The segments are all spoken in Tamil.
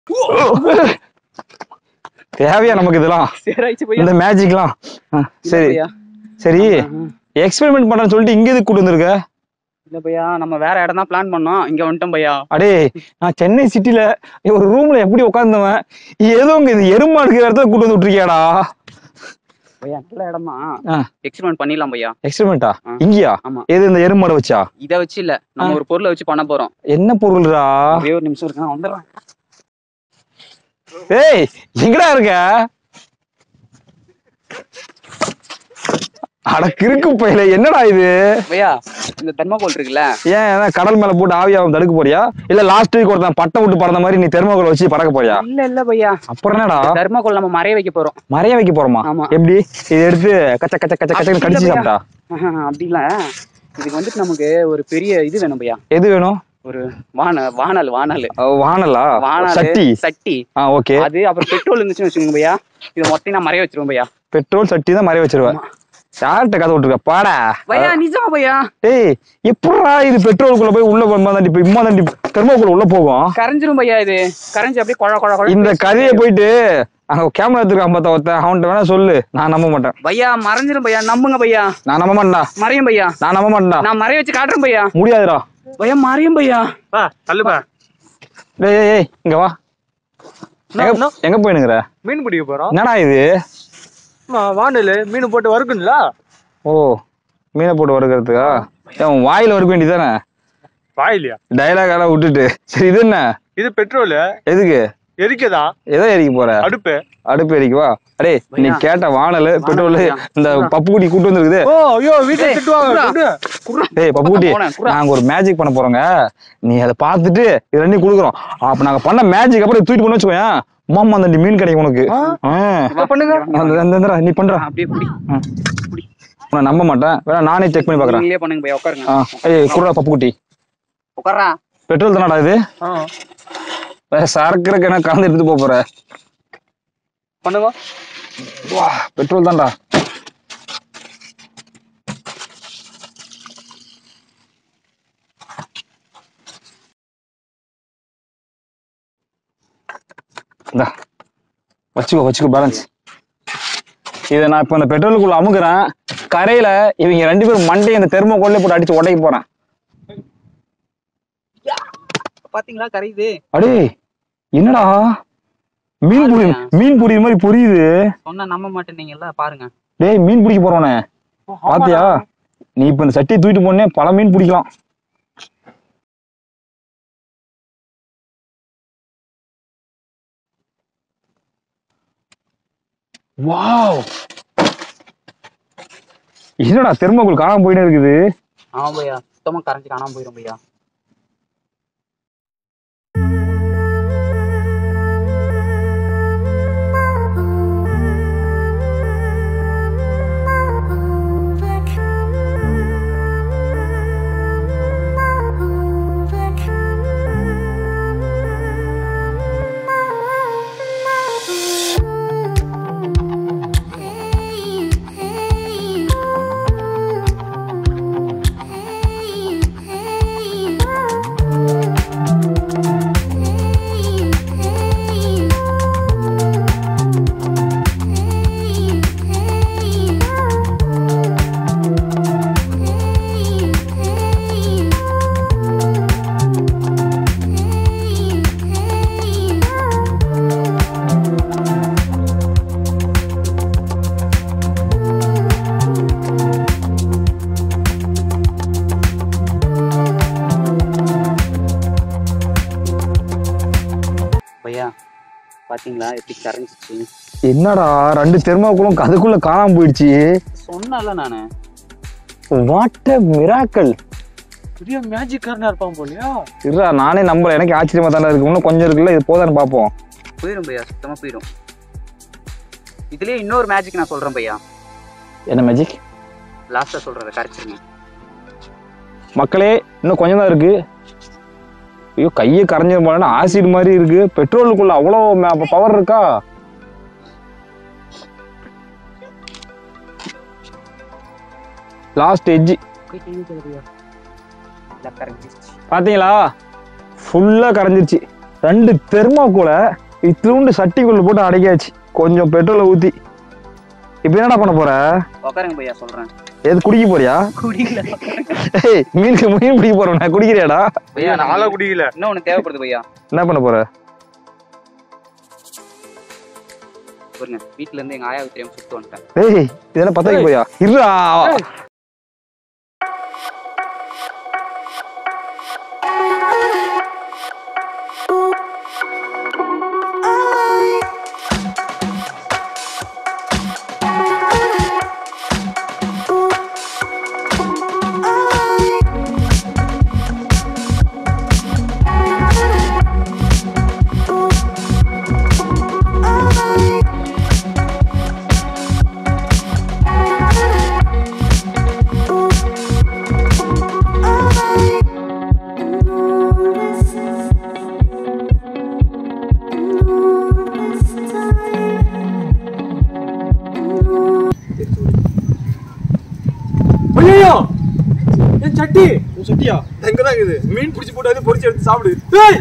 தேவையா நமக்கு இதெல்லாம் சரியாச்சு பையா இந்த மேஜிக்லாம் ஆ, இல்ல சரி பையா சரி ஆ. எக்ஸ்பெரிமெண்ட் பண்றேன்னு சொல்லிட்டு இங்க எதுக்கு கூட்டு வந்திருக்க இல்ல பையா நம்ம வேற இடம் தான் பிளான் பண்ணோம் இங்க வந்துட்டோம் பையா அடே நான் சென்னை சிட்டில ஒரு ரூம்ல எப்படி உட்கார்ந்தவன் ஏதோ இங்க இது எருமா இருக்கிற இடத்துல கூட்டு வந்து விட்டுருக்கியாடா பையா நல்ல இடம் ஆ. தான் எக்ஸ்பெரிமெண்ட் பண்ணிடலாம் பையா எக்ஸ்பெரிமெண்டா ஆ. இங்கயா ஆமா. எது இந்த எருமாடை வச்சா இத வச்சு இல்ல நம்ம ஒரு பொருளை வச்சு பண்ண போறோம் என்ன பொருள்டா ஒரே ஒரு நிமிஷம் இருக்கு நான் வந்துடுறேன் ஏய் எங்கடா இருக்க அட கிறுக்கு பையில என்னடா இது பையா இந்த தெர்மாகோல் இருக்குல்ல ஏன் என்ன கடல் மேல போட்டு ஆவியாவும் தடுக்க போறியா இல்ல லாஸ்ட் வீக் ஒருத்தன் பட்டை விட்டு பறந்த மாதிரி நீ தெர்மோகோல் வச்சு பறக்க போறியா இல்ல இல்ல பையா அப்புறம் என்னடா தெர்மாகோல் நம்ம மறைய வைக்க போறோம் மறைய வைக்க போறோமா ஆமா. எப்படி இதை எடுத்து கச்ச கச்ச கச்ச கச்சன்னு கடிச்சு இல்ல சாப்பிட்டா ஆஹா, அப்படி இல்ல இதுக்கு வந்துட்டு நமக்கு ஒரு பெரிய இது வேணும் பையா எது வேணும் ஒரு வான வானல் வானல் அஹ் வானலா வானல் சட்டி சட்டி ஆ ஓகே அது அப்புறம் பெட்ரோல் இருந்துச்சுன்னு வச்சுக்கோங்க பையா இதை மொத்தம் நான் மறைய வச்சிருவோம் பையா பெட்ரோல் சட்டி தான் மறைய வச்சிருவேன் யார்கிட்ட கதை விட்டுருக்க பாடா பையா நிஜமா பையா டேய் எப்படா இது பெட்ரோலுக்குள்ள போய் உள்ள போகும்போது தாண்டி இப்ப இம்மா தாண்டி தெர்மோக்குள்ள உள்ள போகும் கரைஞ்சிரும் பையா இது கரைஞ்சு அப்படியே குழ குழ குழ இந்த கதையை போயிட்டு அங்க கேமரா எடுத்துருக்கான் பார்த்தா ஒருத்தன் அவன்கிட்ட வேணா சொல்லு நான் நம்ப மாட்டேன் பையா மறைஞ்சிரும் பையா நம்புங்க பையா நான் நம்ப மாட்டேன்டா மறையும் பையா நான் நம்ப மாட்டேன்டா நான் மறைய வச்சு காட்டுறேன் பையா முடியாதுடா பையா மறையும் பையா பா தள்ளுப்பா டேய் ஏய், ஏய் இங்க வா என்ன, எங்க என்ன? எங்க போயினுங்கிற மீன் பிடிக்க போறோம் என்னடா இது வானல் மீன் போட்டு வறுக்கணும்ல ஓ மீனை போட்டு வறுக்கிறதுக்கா ஏன் உன் வாயில வறுக்க வேண்டியதானே வாயிலையா டைலாக் எல்லாம் விட்டுட்டு சரி இது என்ன இது பெட்ரோல் எதுக்கு எரிக்கதா எதை எரிக்க போற அடுப்பு அடுப்பு எரிக்கவா அடே நீ பையா. கேட்ட வானல் பெட்ரோல் பையா. இந்த பப்பு குட்டி கூட்டு வந்துருக்குது ஓ ஐயோ வீட்டுல டேய், திட்டுவாங்க குர்ரா. விடு. குர்ரா. டேய் பப்பு குட்டி போனேன், குர்ரா. நாங்க ஒரு மேஜிக் பண்ண போறோங்க நீ அதை பார்த்துட்டு இது ரெண்டையும் கொடுக்குறோம் அப்ப நாங்க பண்ண மேஜிக் அப்புறம் தூக்கிட்டு போன வச்சுக்கோயேன் மாமா அந்த மீன் கிடைக்கும் உனக்கு ஆ. ஆ. இப்ப பண்ணுங்க அந்த- அந்த- இந்தா, நீ பண்ற அப்படியே குடி உன்னை நம்ப மாட்டேன் வேணா நானே செக் பண்ணி பாக்குறேன் நீங்களே பண்ணுங்க பையா உட்காருங்க ஆ. ஏய் குடுறா பப்பு குட்டி உட்காரா பெட்ரோல் தானடா இது ஆ, வேற சரக்கு இருக்கு என்ன கலந்து எடுத்துட்டு போப் போற பண்ணுங்க வா பெட்ரோல் தான்டா இந்தா வச்சுக்கோ வச்சுக்கோ பேலன்ஸ் இதை நான் இப்போ இந்த பெட்ரோலுக்குள்ள அமுக்குறேன் கரையில இவங்க ரெண்டு பேரும் மண்டையை இந்த தெர்மோகோல்ல போட்டு அடிச்சு உடைக்க போறேன் பாத்தீங்களா கரையுது அடே என்னடா மீன் புரி மீன் புரியுற மாதிரி புரியுது சொன்னா நம்ப மாட்டேனீங்கல்ல பாருங்க டேய் மீன் பிடிக்க போறவனே பாத்தியா நீ இப்ப இந்த சட்டியை தூக்கிட்டு போனே பல மீன் பிடிக்கலாம் வாவ் என்னடா தெர்மோகுள் காணாம போயிட்டே இருக்குது ஆமா பையா சுத்தமா கரைஞ்சு காணாம போயிரும் பையா பையா பாத்தீங்களா எப்படி கரைஞ்சிச்சு என்னடா ரெண்டு தெர்மோகுளும் அதுக்குள்ள காணாம போயிடுச்சு சொன்னல நானு வாட் அ மிராக்கல் பெரிய மேஜிக் காரனா இருப்பான் போலியா இருடா நானே நம்பல எனக்கு ஆச்சரியமா தானே இருக்கு இன்னும் கொஞ்சம் இருக்குல்ல இது போதான்னு பாப்போம் போயிரும் பையா சுத்தமா போயிரும் இதுலயே இன்னொரு மேஜிக் நான் சொல்றேன் பையா என்ன மேஜிக் லாஸ்டா சொல்றத கரைச்சிருங்க மக்களே இன்னும் கொஞ்சம் தான் இருக்கு ஐயோ கையை கரைஞ்சது போனா ஆசிட் மாதிரி இருக்கு பெட்ரோலுக்குள்ள அவ்வளோ பவர் இருக்கா லாஸ்ட் எட்ஜ் இல்ல கரைஞ்சிருச்சு பாத்தீங்களா ஃபுல்லா கரைஞ்சிருச்சு ரெண்டு தெர்மாக்கோலை இத்திருண்டு சட்டிக்குள்ள போட்டு அடைக்காச்சு கொஞ்சம் பெட்ரோலை ஊத்தி இப்போ என்னடா பண்ண போற உட்காருங்க பையா சொல்றேன் எது குடிக்க போறியா குடிக்கல ஏய் மீனுக்கு மீன் பிடிக்க போறவன குடிக்கிறியாடா பையா நாளா நாளா குடிக்கல இன்னும் ஒண்ணு தேவைப்படுது பையா என்ன பண்ண போற பாருங்க வீட்ல இருந்து எங்க ஆயாவுக்கு தெரியாம சுட்டு வந்துட்டேன் ஏய் இதெல்லாம் பத்த வைக்க போறியா இருடா ஐயோ என் சட்டி உன் சட்டியா எங்க தான் இருக்குது மீன் பிடிச்சி போட்டு பொரிச்சு எடுத்து சாப்பிடு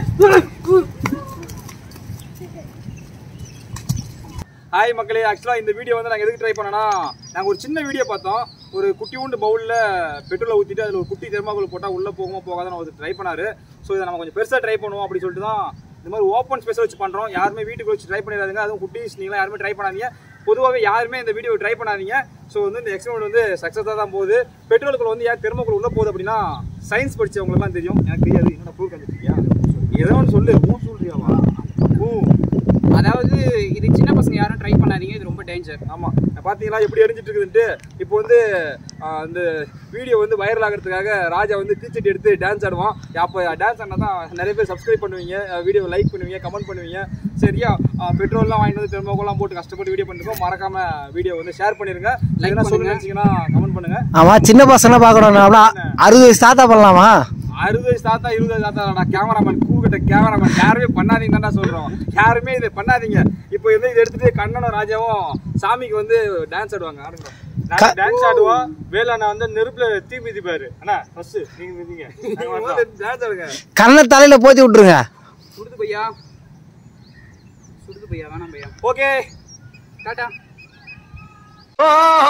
ஹாய் மக்களே ஆக்சுவலாக இந்த வீடியோ வந்து நாங்கள் எதுக்கு ட்ரை பண்ணோம்னா நாங்கள் ஒரு சின்ன வீடியோ பார்த்தோம் ஒரு குட்டி உண்டு பவுலில் பெட்ரோலை ஊற்றிட்டு அதில் ஒரு குட்டி தெர்மாக்குள் போட்டால் உள்ளே போகுமா போகாதுன்னு அவர் ட்ரை பண்ணாரு ஸோ இதை நம்ம கொஞ்சம் பெருசாக ட்ரை பண்ணுவோம் அப்படின்னு சொல்லிட்டு தான் இந்த மாதிரி ஓப்பன் ஸ்பேஸை வச்சு பண்ணுறோம் யாருமே வீட்டுக்கு வச்சு ட்ரை பண்ணிடாதீங்க அதுவும் குட்டீஸ் நீங்களாம் யாருமே ட்ரை பண்ணாதீங்க பொதுவாகவே யாருமே இந்த வீடியோ ட்ரை பண்ணாதீங்க ஸோ வந்து இந்த எக்ஸ்பெரிமெண்ட் வந்து சக்ஸஸாக தான் போகுது பெட்ரோலுக்குள்ள வந்து ஏன் தெர்மோக்குள் உள்ள போகுது அப்படின்னா சயின்ஸ் படிச்சவங்களுக்குலாம் தெரியும் எனக்கு தெரியாது என்னோட ப்ரூவ் கண்டுபிடிக்கியா ஏதோ ஒன்று சொல்லு ஊ சொல்றியாவா ஊ அதாவது இது சின்ன பசங்க யாரும் ட்ரை பண்ணாதீங்க இது ரொம்ப டேஞ்சர் ஆமாம் பார்த்தீங்களா எப்படி எரிஞ்சிட்டு இருக்குதுன்ட்டு இப்போ வந்து ஆஹ், இந்த வீடியோ வந்து வைரல் ஆகிறதுக்காக ராஜா வந்து தீச்சட்டி எடுத்து டான்ஸ் ஆடுவான் அப்போ டான்ஸ் ஆடினா தான் நிறைய பேர் சப்ஸ்கிரைப் பண்ணுவீங்க வீடியோ லைக் பண்ணுவீங்க கமெண்ட் பண்ணுவீங்க சரியா ஆஹ், பெட்ரோல்லாம் வாங்கிட்டு வந்து திரும்பலாம் போட்டு கஷ்டப்பட்டு வீடியோ பண்ணிருக்கோம் மறக்காம வீடியோ வந்து ஷேர் பண்ணிருங்க லைக் பண்ணுங்க. சொல்லுங்க நினச்சிங்கன்னா கமெண்ட் பண்ணுங்க ஆமா சின்ன பசங்க பார்க்கணும் அப்படின்னா அறுபது வயசு தாத்தா பண்ணலாமா அறுபது வயசு தாத்தா இருபது வயசு தாத்தா கேமராமேன் கூக்கிட்ட கேமராமேன் யாருமே பண்ணாதீங்க தான் சொல்றோம் யாருமே இதை பண்ணாதீங்க இப்போ வந்து இதை எடுத்துட்டு கண்ணனும் ராஜாவும் சாமிக்கு வந்து டான்ஸ் ஆடுவாங்க ஆடுங்க க- டான்ஸ் ஆடுவோம் வேலாண்ணா வந்து நெருப்புல தீ மிதிப்பாரு அண்ணா ஃபர்ஸ்ட் நீங்க மிதிங்க டான்ஸ் ஆடுங்க கண்ணை தலையில போத்தி விட்டுருங்க சுடுது பையா சுடுது பையா வேணாம் பையா ஓகே டாட்டா ஆ